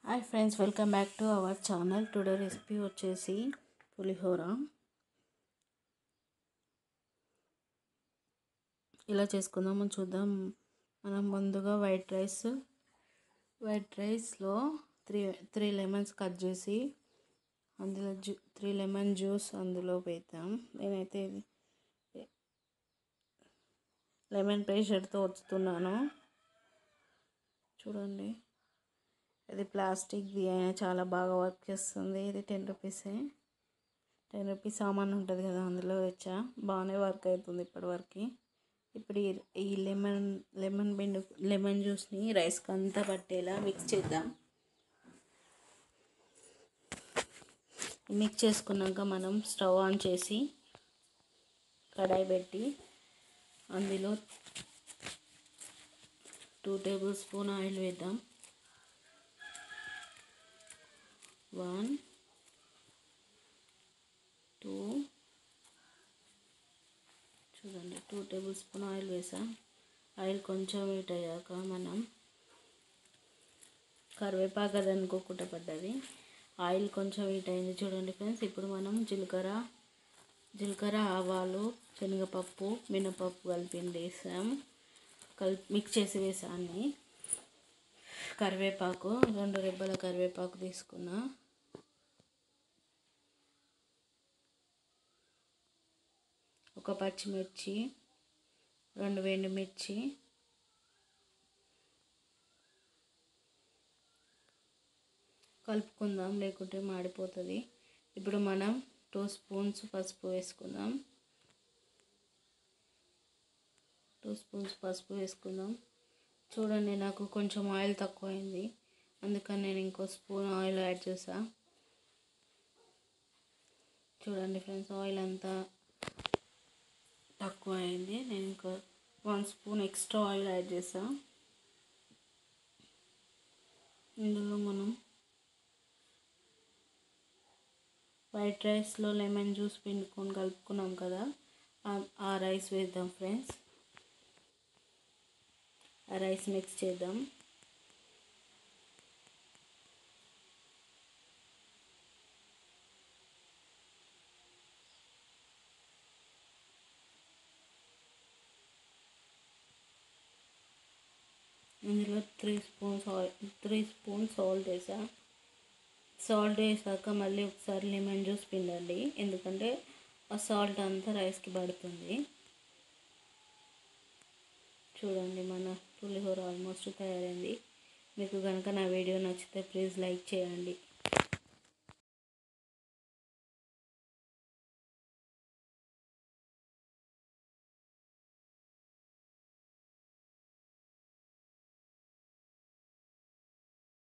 hi friends welcome back to our channel today recipe వచ్చేసి పులిహోర ఇలా చేసుకుందాము చూద్దాం మనం ముందుగా వైట్ రైస్ వైట్ రైస్లో త్రీ త్రీ లెమన్స్ కట్ చేసి అందులో జ్యూ త్రీ లెమన్ జ్యూస్ అందులో వేద్దాం నేనైతే ఇది లెమన్ పేషెట్తో వచ్చుతున్నాను చూడండి ఇది ప్లాస్టిక్ది అయినా చాలా బాగా వర్క్ చేస్తుంది ఇది టెన్ రూపీసే టెన్ రూపీస్ సామాన్ ఉంటుంది కదా అందులో వచ్చా బాగానే వర్క్ అవుతుంది ఇప్పటివరకు ఇప్పుడు ఈ లెమన్ లెమన్ బిండు లెమన్ జ్యూస్ని రైస్కి అంతా పట్టేలా మిక్స్ చేద్దాం మిక్స్ చేసుకున్నాక మనం స్టవ్ ఆన్ చేసి కడాయి పెట్టి అందులో టూ టేబుల్ స్పూన్ ఆయిల్ వేద్దాం వన్ టూ చూడండి టూ టేబుల్ స్పూన్ ఆయిల్ వేసాం ఆయిల్ కొంచెం హీట్ అయ్యాక మనం కరివేపాకు అది అనుకోకుండా పడ్డది ఆయిల్ కొంచెం హీట్ అయింది చూడండి ఫ్రెండ్స్ ఇప్పుడు మనం జీలకర్ర జీలకర్ర ఆవాలు శనగపప్పు మినపప్పు కలిపింది వేసాం కలిపి మిక్స్ చేసి వేసాన్ని కరివేపాకు రెండు రెబ్బల కరివేపాకు తీసుకున్నా ఒక పచ్చిమిర్చి రెండు మిర్చి కలుపుకుందాం లేకుంటే మాడిపోతుంది ఇప్పుడు మనం టూ స్పూన్స్ పసుపు వేసుకుందాం టూ స్పూన్స్ పసుపు వేసుకుందాం చూడండి నాకు కొంచెం ఆయిల్ తక్కువ అయింది అందుకని నేను ఇంకో స్పూన్ ఆయిల్ యాడ్ చేసా చూడండి ఫ్రెండ్స్ ఆయిల్ అంతా తక్కువ అయింది నేను ఇంకో one spoon extra oil add చేసా ఇందులో మనం వైట్ రైస్లో లెమన్ జ్యూస్ పిండుకొని కలుపుకున్నాం కదా ఆ రైస్ వేద్దాం ఫ్రెండ్స్ ఆ రైస్ మిక్స్ చేద్దాం ఇందులో three spoons oil three spoons salt వేసా సాల్ట్ వేసాక మళ్ళీ ఒకసారి లెమన్ జ్యూస్ పిండండి ఎందుకంటే ఆ సాల్ట్ అంతా రైస్కి పడుతుంది చూడండి మన పులిహోర ఆల్మోస్ట్ తయారైంది మీకు కనుక నా వీడియో నచ్చితే ప్లీజ్ లైక్ చేయండి